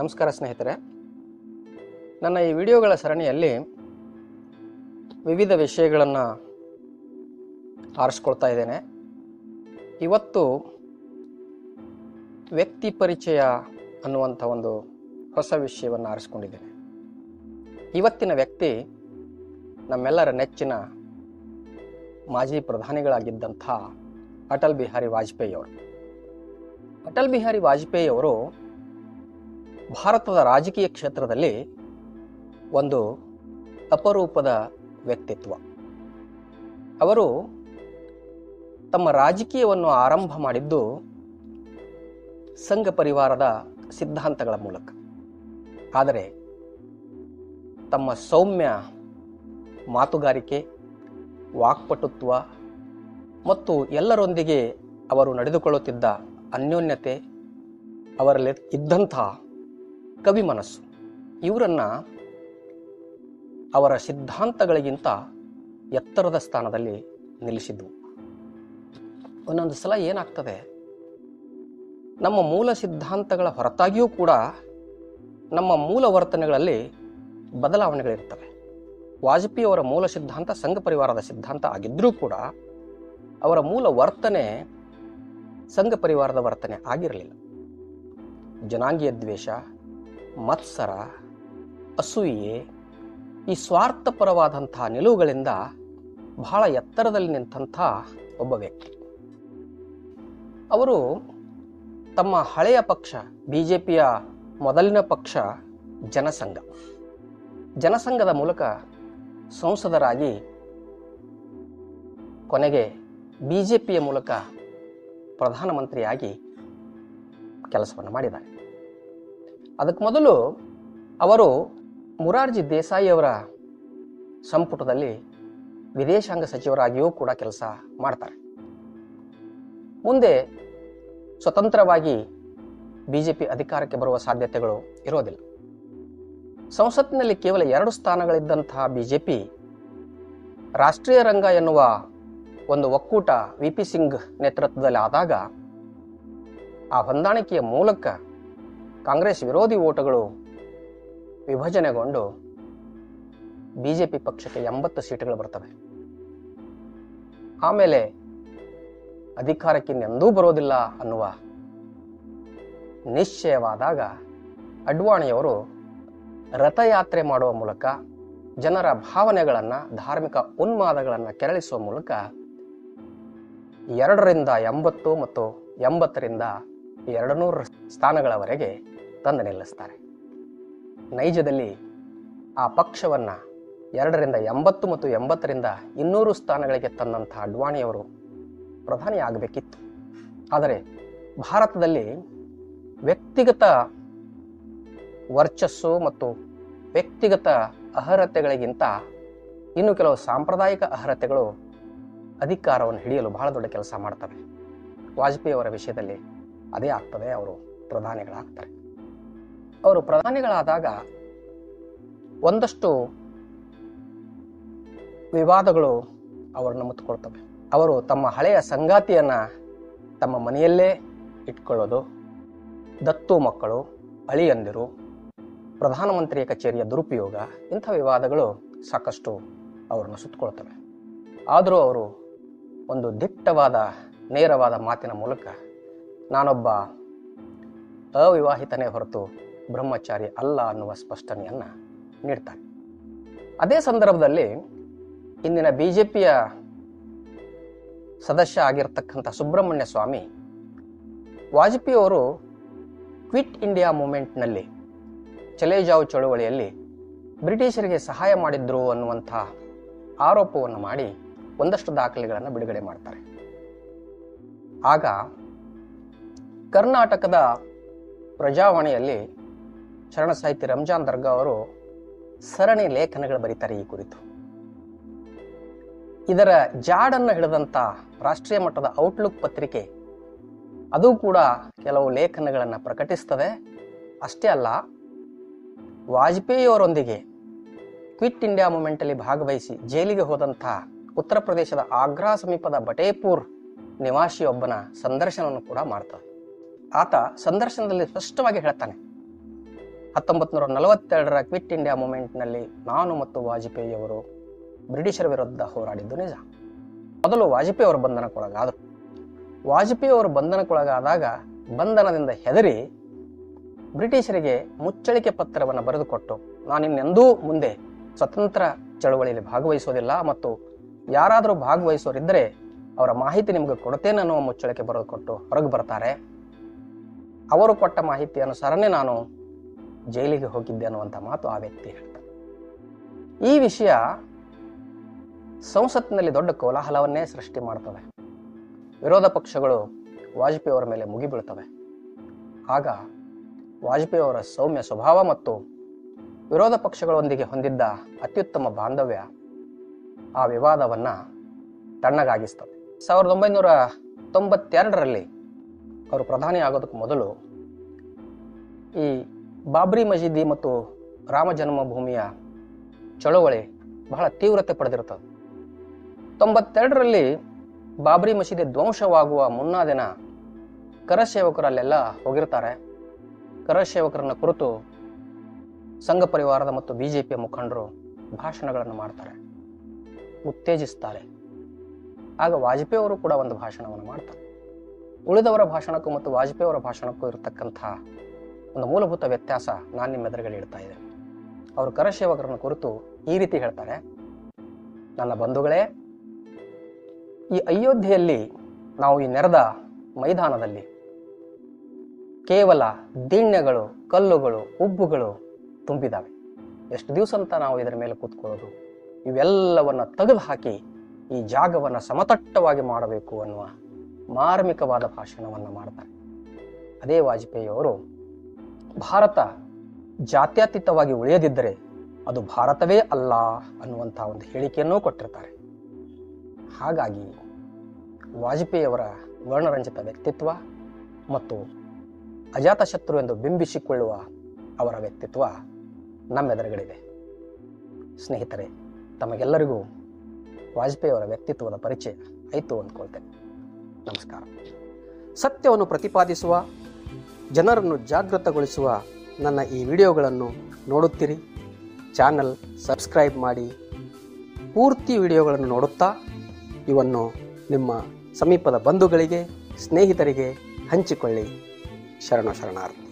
ನಮಸ್ಕಾರ ಸ್ನೇಹಿತರೆ ನನ್ನ ಈ ವಿಡಿಯೋಗಳ ಸರಣಿಯಲ್ಲಿ ವಿವಿಧ ವಿಷಯಗಳನ್ನು ಆರಿಸ್ಕೊಳ್ತಾ ಇದ್ದೇನೆ ಇವತ್ತು ವ್ಯಕ್ತಿ ಪರಿಚಯ ಅನ್ನುವಂಥ ಒಂದು ಹೊಸ ವಿಷಯವನ್ನು ಆರಿಸ್ಕೊಂಡಿದ್ದೇನೆ ಇವತ್ತಿನ ವ್ಯಕ್ತಿ ನಮ್ಮೆಲ್ಲರ ನೆಚ್ಚಿನ ಮಾಜಿ ಪ್ರಧಾನಿಗಳಾಗಿದ್ದಂಥ ಅಟಲ್ ಬಿಹಾರಿ ವಾಜಪೇಯಿ ಅವರು ಅಟಲ್ ಬಿಹಾರಿ ವಾಜಪೇಯಿ ಅವರು ಭಾರತದ ರಾಜಕೀಯ ಕ್ಷೇತ್ರದಲ್ಲಿ ಒಂದು ಅಪರೂಪದ ವ್ಯಕ್ತಿತ್ವ ಅವರು ತಮ್ಮ ರಾಜಕೀಯವನ್ನು ಆರಂಭ ಮಾಡಿದ್ದು ಸಂಘ ಪರಿವಾರದ ಸಿದ್ಧಾಂತಗಳ ಮೂಲಕ ಆದರೆ ತಮ್ಮ ಸೌಮ್ಯ ಮಾತುಗಾರಿಕೆ ವಾಕ್ಪಟುತ್ವ ಮತ್ತು ಎಲ್ಲರೊಂದಿಗೆ ಅವರು ನಡೆದುಕೊಳ್ಳುತ್ತಿದ್ದ ಅನ್ಯೋನ್ಯತೆ ಅವರಲ್ಲಿ ಇದ್ದಂಥ ಕವಿ ಮನಸ್ಸು ಇವರನ್ನ ಅವರ ಸಿದ್ಧಾಂತಗಳಿಗಿಂತ ಎತ್ತರದ ಸ್ಥಾನದಲ್ಲಿ ನಿಲ್ಲಿಸಿದ್ವು ಒಂದೊಂದು ಸಲ ಏನಾಗ್ತದೆ ನಮ್ಮ ಮೂಲ ಸಿದ್ಧಾಂತಗಳ ಹೊರತಾಗಿಯೂ ಕೂಡ ನಮ್ಮ ಮೂಲ ವರ್ತನೆಗಳಲ್ಲಿ ಬದಲಾವಣೆಗಳಿರ್ತವೆ ವಾಜಪೇಯಿ ಅವರ ಮೂಲ ಸಿದ್ಧಾಂತ ಸಂಘ ಪರಿವಾರದ ಸಿದ್ಧಾಂತ ಆಗಿದ್ರೂ ಕೂಡ ಅವರ ಮೂಲ ವರ್ತನೆ ಸಂಘ ಪರಿವಾರದ ವರ್ತನೆ ಆಗಿರಲಿಲ್ಲ ಜನಾಂಗೀಯ ದ್ವೇಷ ಮತ್ಸರ ಅಸೂಯೆ ಈ ಸ್ವಾರ್ಥಪರವಾದಂಥ ನಿಲುವುಗಳಿಂದ ಬಹಳ ಎತ್ತರದಲ್ಲಿ ನಿಂತಹ ಒಬ್ಬ ವ್ಯಕ್ತಿ ಅವರು ತಮ್ಮ ಹಳೆಯ ಪಕ್ಷ ಬಿ ಜೆ ಪಿಯ ಮೊದಲಿನ ಪಕ್ಷ ಜನಸಂಘ ಜನಸಂಘದ ಮೂಲಕ ಸಂಸದರಾಗಿ ಕೊನೆಗೆ ಬಿ ಜೆ ಪಿಯ ಮೂಲಕ ಪ್ರಧಾನಮಂತ್ರಿಯಾಗಿ ಕೆಲಸವನ್ನು ಮಾಡಿದ್ದಾರೆ ಅದಕ್ಕೆ ಮೊದಲು ಅವರು ಮುರಾರ್ಜಿ ದೇಸಾಯಿ ಅವರ ಸಂಪುಟದಲ್ಲಿ ವಿದೇಶಾಂಗ ಸಚಿವರಾಗಿಯೂ ಕೂಡ ಕೆಲಸ ಮಾಡ್ತಾರೆ ಮುಂದೆ ಸ್ವತಂತ್ರವಾಗಿ ಬಿಜೆಪಿ ಅಧಿಕಾರಕ್ಕೆ ಬರುವ ಸಾಧ್ಯತೆಗಳು ಇರೋದಿಲ್ಲ ಸಂಸತ್ತಿನಲ್ಲಿ ಕೇವಲ ಎರಡು ಸ್ಥಾನಗಳಿದ್ದಂತಹ ಬಿಜೆಪಿ ರಾಷ್ಟ್ರೀಯ ರಂಗ ಎನ್ನುವ ಒಂದು ಒಕ್ಕೂಟ ವಿ ಪಿ ಸಿಂಗ್ ನೇತೃತ್ವದಲ್ಲಿ ಆದಾಗ ಆ ಹೊಂದಾಣಿಕೆಯ ಮೂಲಕ ಕಾಂಗ್ರೆಸ್ ವಿರೋಧಿ ಓಟುಗಳು ವಿಭಜನೆಗೊಂಡು ಬಿಜೆಪಿ ಪಕ್ಷಕ್ಕೆ ಎಂಬತ್ತು ಸೀಟುಗಳು ಬರ್ತವೆ ಆಮೇಲೆ ಅಧಿಕಾರಕ್ಕೆ ಇನ್ನೆಂದೂ ಬರೋದಿಲ್ಲ ಅನ್ನುವ ನಿಶ್ಚಯವಾದಾಗ ಅಡ್ವಾಣಿಯವರು ರಥಯಾತ್ರೆ ಮಾಡುವ ಮೂಲಕ ಜನರ ಭಾವನೆಗಳನ್ನು ಧಾರ್ಮಿಕ ಉನ್ಮಾದಗಳನ್ನು ಕೆರಳಿಸುವ ಮೂಲಕ ಎರಡರಿಂದ ಎಂಬತ್ತು ಮತ್ತು ಎಂಬತ್ತರಿಂದ ಎರಡು ನೂರು ಸ್ಥಾನಗಳವರೆಗೆ ತಂದು ನಿಲ್ಲಿಸ್ತಾರೆ ನೈಜದಲ್ಲಿ ಆ ಪಕ್ಷವನ್ನು ಎರಡರಿಂದ ಎಂಬತ್ತು ಮತ್ತು ಎಂಬತ್ತರಿಂದ ಇನ್ನೂರು ಸ್ಥಾನಗಳಿಗೆ ತಂದಂಥ ಅಡ್ವಾಣಿಯವರು ಪ್ರಧಾನಿ ಆಗಬೇಕಿತ್ತು ಆದರೆ ಭಾರತದಲ್ಲಿ ವ್ಯಕ್ತಿಗತ ವರ್ಚಸ್ಸು ಮತ್ತು ವ್ಯಕ್ತಿಗತ ಅರ್ಹತೆಗಳಿಗಿಂತ ಇನ್ನು ಕೆಲವು ಸಾಂಪ್ರದಾಯಿಕ ಅರ್ಹತೆಗಳು ಅಧಿಕಾರವನ್ನು ಹಿಡಿಯಲು ಬಹಳ ದೊಡ್ಡ ಕೆಲಸ ಮಾಡ್ತವೆ ವಾಜಪೇಯಿ ಅವರ ವಿಷಯದಲ್ಲಿ ಅದೇ ಆಗ್ತದೆ ಅವರು ಪ್ರಧಾನಿಗಳಾಗ್ತಾರೆ ಅವರು ಪ್ರಧಾನಿಗಳಾದಾಗ ಒಂದಷ್ಟು ವಿವಾದಗಳು ಅವರನ್ನು ಮುತ್ತುಕೊಳ್ತವೆ ಅವರು ತಮ್ಮ ಹಳೆಯ ಸಂಗಾತಿಯನ್ನ ತಮ್ಮ ಮನೆಯಲ್ಲೇ ಇಟ್ಕೊಳ್ಳೋದು ದತ್ತು ಮಕ್ಕಳು ಅಳಿಯಂದಿರು ಪ್ರಧಾನಮಂತ್ರಿಯ ಕಚೇರಿಯ ದುರುಪಯೋಗ ಇಂಥ ವಿವಾದಗಳು ಸಾಕಷ್ಟು ಅವರನ್ನು ಸುತ್ತಕೊಳ್ತವೆ ಆದರೂ ಅವರು ಒಂದು ದಿಟ್ಟವಾದ ನೇರವಾದ ಮಾತಿನ ಮೂಲಕ ನಾನೊಬ್ಬ ಅವಿವಾಹಿತನೇ ಹೊರತು ಬ್ರಹ್ಮಚಾರಿ ಅಲ್ಲ ಅನ್ನುವ ಸ್ಪಷ್ಟನೆಯನ್ನು ನೀಡ್ತಾರೆ ಅದೇ ಸಂದರ್ಭದಲ್ಲಿ ಇಂದಿನ ಬಿ ಜೆ ಪಿಯ ಸದಸ್ಯ ಆಗಿರ್ತಕ್ಕಂಥ ಸುಬ್ರಹ್ಮಣ್ಯ ಸ್ವಾಮಿ ವಾಜಪೇಯಿ ಅವರು ಕ್ವಿಟ್ ಇಂಡಿಯಾ ಮೂಮೆಂಟ್ನಲ್ಲಿ ಚಲೇ ಜಾವ್ ಚಳುವಳಿಯಲ್ಲಿ ಬ್ರಿಟಿಷರಿಗೆ ಸಹಾಯ ಮಾಡಿದ್ರು ಅನ್ನುವಂಥ ಆರೋಪವನ್ನು ಮಾಡಿ ಒಂದಷ್ಟು ದಾಖಲೆಗಳನ್ನು ಬಿಡುಗಡೆ ಮಾಡ್ತಾರೆ ಆಗ ಕರ್ನಾಟಕದ ಪ್ರಜಾವಾಣಿಯಲ್ಲಿ ಶರಣ ಸಾಹಿತಿ ರಂಜಾನ್ ದರ್ಗಾ ಅವರು ಸರಣಿ ಲೇಖನಗಳು ಬರೀತಾರೆ ಈ ಕುರಿತು ಇದರ ಜಾಡನ್ನು ಹಿಡಿದಂಥ ರಾಷ್ಟ್ರೀಯ ಮಟ್ಟದ ಔಟ್ಲುಕ್ ಪತ್ರಿಕೆ ಅದು ಕೂಡ ಕೆಲವು ಲೇಖನಗಳನ್ನು ಪ್ರಕಟಿಸ್ತದೆ ಅಷ್ಟೇ ಅಲ್ಲ ವಾಜಪೇಯಿಯವರೊಂದಿಗೆ ಕ್ವಿಟ್ ಇಂಡಿಯಾ ಮೂಮೆಂಟಲ್ಲಿ ಭಾಗವಹಿಸಿ ಜೈಲಿಗೆ ಹೋದಂಥ ಉತ್ತರ ಪ್ರದೇಶದ ಆಗ್ರಾ ಸಮೀಪದ ಬಟೇಪುರ್ ನಿವಾಸಿಯೊಬ್ಬನ ಸಂದರ್ಶನವನ್ನು ಕೂಡ ಮಾಡ್ತದೆ ಆತ ಸಂದರ್ಶನದಲ್ಲಿ ಸ್ಪಷ್ಟವಾಗಿ ಹೇಳ್ತಾನೆ ಹತ್ತೊಂಬತ್ತು ನೂರ ನಲವತ್ತೆರಡರ ಕ್ವಿಟ್ ಇಂಡಿಯಾ ಮೂಮೆಂಟ್ನಲ್ಲಿ ನಾನು ಮತ್ತು ವಾಜಪೇಯಿಯವರು ಬ್ರಿಟಿಷರ ವಿರುದ್ಧ ಹೋರಾಡಿದ್ದು ನಿಜ ಮೊದಲು ವಾಜಪೇಯಿ ಅವರು ಬಂಧನಕ್ಕೊಳಗಾದರು ವಾಜಪೇಯಿ ಅವರು ಬಂಧನಕ್ಕೊಳಗಾದಾಗ ಬಂಧನದಿಂದ ಹೆದರಿ ಬ್ರಿಟಿಷರಿಗೆ ಮುಚ್ಚಳಿಕೆ ಪತ್ರವನ್ನು ಬರೆದುಕೊಟ್ಟು ನಾನಿನ್ನೆಂದೂ ಮುಂದೆ ಸ್ವತಂತ್ರ ಚಳವಳಿಯಲ್ಲಿ ಭಾಗವಹಿಸೋದಿಲ್ಲ ಮತ್ತು ಯಾರಾದರೂ ಭಾಗವಹಿಸೋರಿದ್ದರೆ ಅವರ ಮಾಹಿತಿ ನಿಮಗೆ ಕೊಡ್ತೇನೆ ಅನ್ನುವ ಮುಚ್ಚಳಿಕೆ ಬರೆದುಕೊಟ್ಟು ಹೊರಗೆ ಬರ್ತಾರೆ ಅವರು ಕೊಟ್ಟ ಮಾಹಿತಿ ಅನುಸಾರನೇ ನಾನು ಜೈಲಿಗೆ ಹೋಗಿದ್ದೆ ಅನ್ನುವಂಥ ಮಾತು ಆ ವ್ಯಕ್ತಿ ಹೇಳ್ತಾನೆ ಈ ವಿಷಯ ಸಂಸತ್ತಿನಲ್ಲಿ ದೊಡ್ಡ ಕೋಲಾಹಲವನ್ನೇ ಸೃಷ್ಟಿ ಮಾಡ್ತವೆ ವಿರೋಧ ಪಕ್ಷಗಳು ವಾಜಪೇಯಿ ಅವರ ಮೇಲೆ ಮುಗಿಬೀಳ್ತವೆ ಆಗ ವಾಜಪೇಯಿ ಅವರ ಸೌಮ್ಯ ಸ್ವಭಾವ ಮತ್ತು ವಿರೋಧ ಪಕ್ಷಗಳೊಂದಿಗೆ ಹೊಂದಿದ್ದ ಅತ್ಯುತ್ತಮ ಬಾಂಧವ್ಯ ಆ ವಿವಾದವನ್ನ ತಣ್ಣಗಾಗಿಸ್ತದೆ ಸಾವಿರದ ಒಂಬೈನೂರ ತೊಂಬತ್ತೆರಡರಲ್ಲಿ ಅವರು ಪ್ರಧಾನಿ ಆಗೋದಕ್ಕೆ ಮೊದಲು ಈ ಬಾಬ್ರಿ ಮಸೀದಿ ಮತ್ತು ರಾಮ ಜನ್ಮಭೂಮಿಯ ಚಳುವಳಿ ಬಹಳ ತೀವ್ರತೆ ಪಡೆದಿರುತ್ತದೆ ತೊಂಬತ್ತೆರಡರಲ್ಲಿ ಬಾಬ್ರಿ ಮಸೀದಿ ಧ್ವಂಸವಾಗುವ ಮುನ್ನಾ ದಿನ ಕರಸೇವಕರು ಅಲ್ಲೆಲ್ಲ ಹೋಗಿರ್ತಾರೆ ಕರಸೇವಕರನ್ನ ಕುರಿತು ಸಂಘ ಪರಿವಾರದ ಮತ್ತು ಬಿಜೆಪಿಯ ಮುಖಂಡರು ಭಾಷಣಗಳನ್ನು ಮಾಡ್ತಾರೆ ಉತ್ತೇಜಿಸ್ತಾರೆ ಆಗ ವಾಜಪೇಯಿ ಅವರು ಕೂಡ ಒಂದು ಭಾಷಣವನ್ನು ಮಾಡ್ತಾರೆ ಉಳಿದವರ ಭಾಷಣಕ್ಕೂ ಮತ್ತು ವಾಜಪೇಯಿ ಅವರ ಭಾಷಣಕ್ಕೂ ಇರತಕ್ಕಂಥ ಒಂದು ಮೂಲಭೂತ ವ್ಯತ್ಯಾಸ ನಾನು ನಿಮ್ಮ ಎದುರುಗಡೆ ಇಡ್ತಾ ಇದ್ದೇನೆ ಅವರು ಕರಸೇವಕರನ್ನು ಕುರಿತು ಈ ರೀತಿ ಹೇಳ್ತಾರೆ ನನ್ನ ಬಂಧುಗಳೇ ಈ ಅಯೋಧ್ಯೆಯಲ್ಲಿ ನಾವು ಈ ನೆರೆದ ಮೈದಾನದಲ್ಲಿ ಕೇವಲ ದಿಣ್ಣೆಗಳು ಕಲ್ಲುಗಳು ಉಬ್ಬುಗಳು ತುಂಬಿದಾವೆ ಎಷ್ಟು ದಿವಸ ಅಂತ ನಾವು ಇದರ ಮೇಲೆ ಕೂತ್ಕೊಳ್ಳೋದು ಇವೆಲ್ಲವನ್ನ ತೆಗೆದು ಹಾಕಿ ಈ ಜಾಗವನ್ನ ಸಮತಟ್ಟವಾಗಿ ಮಾಡಬೇಕು ಅನ್ನುವ ಮಾರ್ಮಿಕವಾದ ಭಾಷಣವನ್ನ ಮಾಡ್ತಾರೆ ಅದೇ ವಾಜಪೇಯಿ ಅವರು ಭಾರತ ಜಾತ್ಯತೀತವಾಗಿ ಉಳಿಯದಿದ್ದರೆ ಅದು ಭಾರತವೇ ಅಲ್ಲ ಅನ್ನುವಂಥ ಒಂದು ಹೇಳಿಕೆಯನ್ನೂ ಕೊಟ್ಟಿರ್ತಾರೆ ಹಾಗಾಗಿ ವಾಜಪೇಯಿಯವರ ವರ್ಣರಂಜಿತ ವ್ಯಕ್ತಿತ್ವ ಮತ್ತು ಅಜಾತಶತ್ರು ಎಂದು ಬಿಂಬಿಸಿಕೊಳ್ಳುವ ಅವರ ವ್ಯಕ್ತಿತ್ವ ನಮ್ಮೆದುರುಗಡೆದೆ ಸ್ನೇಹಿತರೆ ತಮಗೆಲ್ಲರಿಗೂ ವಾಜಪೇಯಿ ಅವರ ವ್ಯಕ್ತಿತ್ವದ ಪರಿಚಯ ಆಯಿತು ಅಂದ್ಕೊಳ್ತೇನೆ ನಮಸ್ಕಾರ ಸತ್ಯವನ್ನು ಪ್ರತಿಪಾದಿಸುವ ಜನರನ್ನು ಜಾಗೃತಗೊಳಿಸುವ ನನ್ನ ಈ ವಿಡಿಯೋಗಳನ್ನು ನೋಡುತ್ತೀರಿ ಚಾನಲ್ ಸಬ್ಸ್ಕ್ರೈಬ್ ಮಾಡಿ ಪೂರ್ತಿ ವಿಡಿಯೋಗಳನ್ನು ನೋಡುತ್ತಾ ಇವನ್ನು ನಿಮ್ಮ ಸಮೀಪದ ಬಂಧುಗಳಿಗೆ ಸ್ನೇಹಿತರಿಗೆ ಹಂಚಿಕೊಳ್ಳಿ ಶರಣ ಶರಣಾರ್ಥಿ